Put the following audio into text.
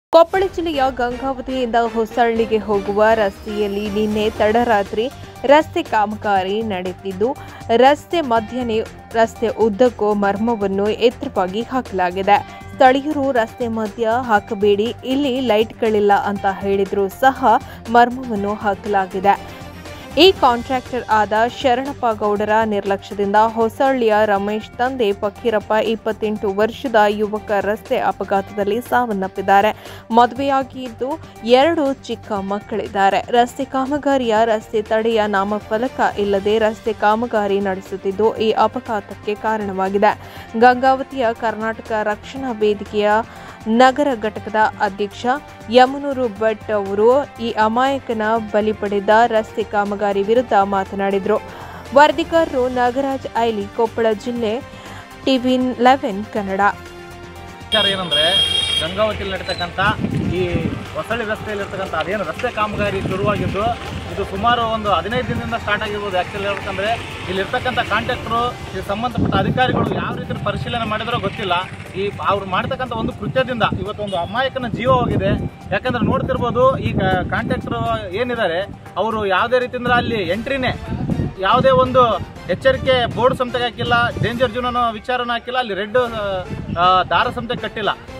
ಕೊಪ್ಪಳ ಜಿಲ್ಲೆಯ ಗಂಗಾವತಿಯಿಂದ ಹೊಸಳ್ಳಿಗೆ ಹೋಗುವ ರಸ್ತೆಯಲ್ಲಿ ನಿನ್ನೆ ತಡರಾತ್ರಿ ರಸ್ತೆ ಕಾಮಗಾರಿ ನಡೆದಿದ್ದು ರಸ್ತೆ ಮಧ್ಯನೇ ರಸ್ತೆ ಉದ್ದಕ್ಕೂ ಮರ್ಮವನ್ನು ಎತ್ತರವಾಗಿ ಹಾಕಲಾಗಿದೆ ಸ್ಥಳೀಯರು ರಸ್ತೆ ಮಧ್ಯ ಹಾಕಬೇಡಿ ಇಲ್ಲಿ ಲೈಟ್ಗಳಿಲ್ಲ ಅಂತ ಹೇಳಿದ್ರು ಸಹ ಮರ್ಮವನ್ನು ಹಾಕಲಾಗಿದೆ ಈ ಕಾಂಟ್ರಾಕ್ಟರ್ ಆದ ಶರಣಪ್ಪ ಗೌಡರ ನಿರ್ಲಕ್ಷ್ಯದಿಂದ ಹೊಸಳ್ಳಿಯ ರಮೇಶ್ ತಂದೆ ಫಕೀರಪ್ಪ ಇಪ್ಪತ್ತೆಂಟು ವರ್ಷದ ಯುವಕ ರಸ್ತೆ ಅಪಘಾತದಲ್ಲಿ ಸಾವನ್ನಪ್ಪಿದ್ದಾರೆ ಮದುವೆಯಾಗಿದ್ದು ಎರಡು ಚಿಕ್ಕ ಮಕ್ಕಳಿದ್ದಾರೆ ರಸ್ತೆ ಕಾಮಗಾರಿಯ ರಸ್ತೆ ತಡೆಯ ನಾಮಫಲಕ ಇಲ್ಲದೆ ರಸ್ತೆ ಕಾಮಗಾರಿ ನಡೆಸುತ್ತಿದ್ದು ಈ ಅಪಘಾತಕ್ಕೆ ಕಾರಣವಾಗಿದೆ ಗಂಗಾವತಿಯ ಕರ್ನಾಟಕ ರಕ್ಷಣಾ ವೇದಿಕೆಯ ನಗರ ಘಟಕದ ಅಧ್ಯಕ್ಷ ಯಮನೂರು ಭಟ್ ಅವರು ಈ ಅಮಾಯಕನ ಬಲಿ ಪಡೆದ ರಸ್ತೆ ಕಾಮಗಾರಿ ವಿರುದ್ಧ ಮಾತನಾಡಿದರು ವರದಿಗಾರರು ನಾಗರಾಜ್ ಐಲಿ ಕೊಪ್ಪಳ ಜಿಲ್ಲೆ ಟಿವಿ ಲೆವೆನ್ ಕನ್ನಡ ವಿಚಾರ ಏನಂದ್ರೆ ಗಂಗಾವತಿಯಲ್ಲಿ ನಡೀತಕ್ಕಂಥ ಈ ಹೊಸಳ್ಳಿ ರಸ್ತೆಯಲ್ಲಿರ್ತಕ್ಕಂಥ ಅದೇನು ರಸ್ತೆ ಕಾಮಗಾರಿ ಶುರುವಾಗಿದ್ದು ಇದು ಸುಮಾರು ಒಂದು ಹದಿನೈದು ದಿನದಿಂದ ಸ್ಟಾರ್ಟ್ ಆಗಿರ್ಬೋದು ಆ್ಯಕ್ಚುಲಿ ಹೇಳ್ಬೇಕಂದ್ರೆ ಇಲ್ಲಿರ್ತಕ್ಕಂಥ ಕಾಂಟ್ರಾಕ್ಟ್ರು ಈ ಸಂಬಂಧಪಟ್ಟ ಅಧಿಕಾರಿಗಳು ಯಾವ ರೀತಿ ಪರಿಶೀಲನೆ ಮಾಡಿದ್ರೋ ಗೊತ್ತಿಲ್ಲ ಈ ಅವ್ರು ಮಾಡ್ತಕ್ಕಂಥ ಒಂದು ಕೃತ್ಯದಿಂದ ಇವತ್ತು ಒಂದು ಅಮಾಯಕನ ಜೀವ ಹೋಗಿದೆ ಯಾಕಂದ್ರೆ ನೋಡ್ತಿರ್ಬೋದು ಈಗ ಕಾಂಟ್ರಾಕ್ಟ್ರು ಏನಿದ್ದಾರೆ ಅವರು ಯಾವುದೇ ರೀತಿಯಿಂದ ಅಲ್ಲಿ ಎಂಟ್ರಿನೇ ಯಾವುದೇ ಒಂದು ಎಚ್ಚರಿಕೆ ಬೋರ್ಡ್ ಸಂತೆಗೆ ಹಾಕಿಲ್ಲ ಡೇಂಜರ್ ಜೂನ್ ಅನ್ನೋ ವಿಚಾರನ ಹಾಕಿಲ್ಲ ಅಲ್ಲಿ ರೆಡ್ ದಾರ ಸಂತೆ ಕಟ್ಟಿಲ್ಲ